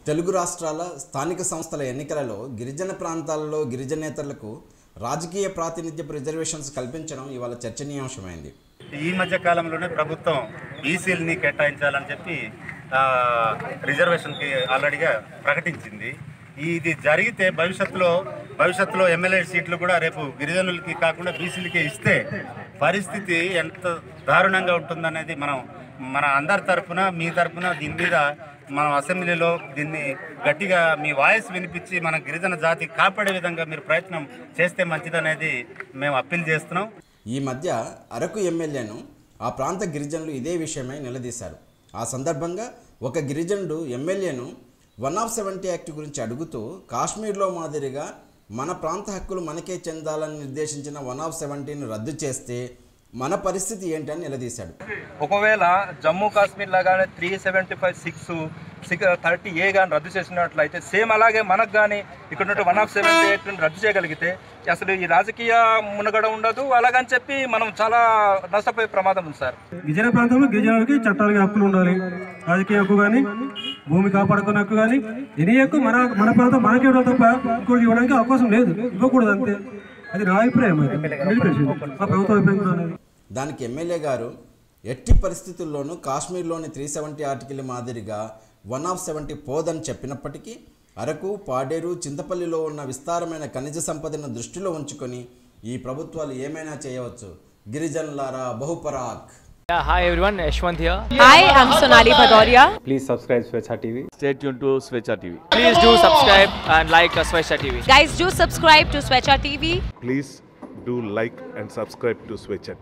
తెలుగు రాష్ట్రాల స్థానిక సంస్థల ఎన్నికలలో గిరిజన ప్రాంతాలలో గిరిజనేతరులకు రాజకీయ ప్రాతినిధ్యపు రిజర్వేషన్స్ కల్పించడం ఇవాళ చర్చనీయాంశమైంది ఈ మధ్య కాలంలోనే ప్రభుత్వం బీసీలని కేటాయించాలని చెప్పి ఆ, రిజర్వేషన్కి ఆల్రెడీగా ప్రకటించింది ఇది జరిగితే భవిష్యత్తులో భవిష్యత్తులో ఎమ్మెల్యే సీట్లు కూడా రేపు గిరిజనులకి కాకుండా బీసీలకి ఇస్తే పరిస్థితి ఎంత దారుణంగా ఉంటుందనేది మనం మన అందరి తరఫున మీ తరఫున దీని మీద మనం అసెంబ్లీలో దీన్ని గట్టిగా మీ వాయిస్ వినిపించి మన గిరిజన జాతి కాపాడే విధంగా మీరు ప్రయత్నం చేస్తే మంచిదనేది మేము అప్పీల్ చేస్తున్నాం ఈ మధ్య అరకు ఎమ్మెల్యేను ఆ ప్రాంత గిరిజనులు ఇదే విషయమై నిలదీశారు ఆ సందర్భంగా ఒక గిరిజనుడు ఎమ్మెల్యేను వన్ ఆఫ్ సెవెంటీ యాక్ట్ గురించి అడుగుతూ కాశ్మీర్లో మాదిరిగా మన ప్రాంత హక్కులు మనకే చెందాలని నిర్దేశించిన వన్ ఆఫ్ సెవెంటీని రద్దు చేస్తే మన పరిస్థితి ఏంటని నిలదీశాడు ఒకవేళ జమ్మూ కాశ్మీర్ లాగానే three seventy five six six thirty A కానీ రద్దు చేసినట్లయితే సేమ్ అలాగే మనకు కానీ ఇక్కడ ఉన్నట్టు వన్ ఆఫ్ సెవెంటీ ఎయిట్ రద్దు చేయగలిగితే అసలు ఈ రాజకీయ మునగడ ఉండదు అలాగని చెప్పి మనం చాలా నష్టపోయే ప్రమాదం ఉంది సార్ గిరిజన ప్రాంతంలో గిరిజనులకి చట్టాలకి హక్కులు ఉండాలి రాజకీయ హక్కు కానీ భూమి కాపాడుకునే హక్కు కానీ ఎనీ హక్కు మన మన ప్రాంతం మనకి ఇవ్వడం తప్ప ఇంకోటి ఇవ్వడానికి అవకాశం లేదు ఇవ్వకూడదు అంతే అది నా అభిప్రాయం అది. వదిలిపెట్టేసి. మా ప్రభుత్వ అభిప్రాయం కూడా అనేది దానికి ఎమ్మెల్యే గారు ఎట్టి పరిస్థితుల్లోనూ కాశ్మీర్లోని త్రీ సెవెంటీ ఆర్టికల్ మాదిరిగా వన్ ఆఫ్ సెవెంటీ పోదని చెప్పినప్పటికీ అరకు పాడేరు చింతపల్లిలో ఉన్న విస్తారమైన ఖనిజ సంపదను దృష్టిలో ఉంచుకొని ఈ ప్రభుత్వాలు ఏమైనా చేయవచ్చు గిరిజనులారా బహుపరాక్ Yeah, hi everyone, Yashwant here. Hi, I'm Sonali Bhadoria. Please subscribe Swechha TV. Stay tuned to Svecha TV. Please do subscribe and like uh, Swesha TV. Guys, do subscribe to Swecha TV. please do like and subscribe to Switch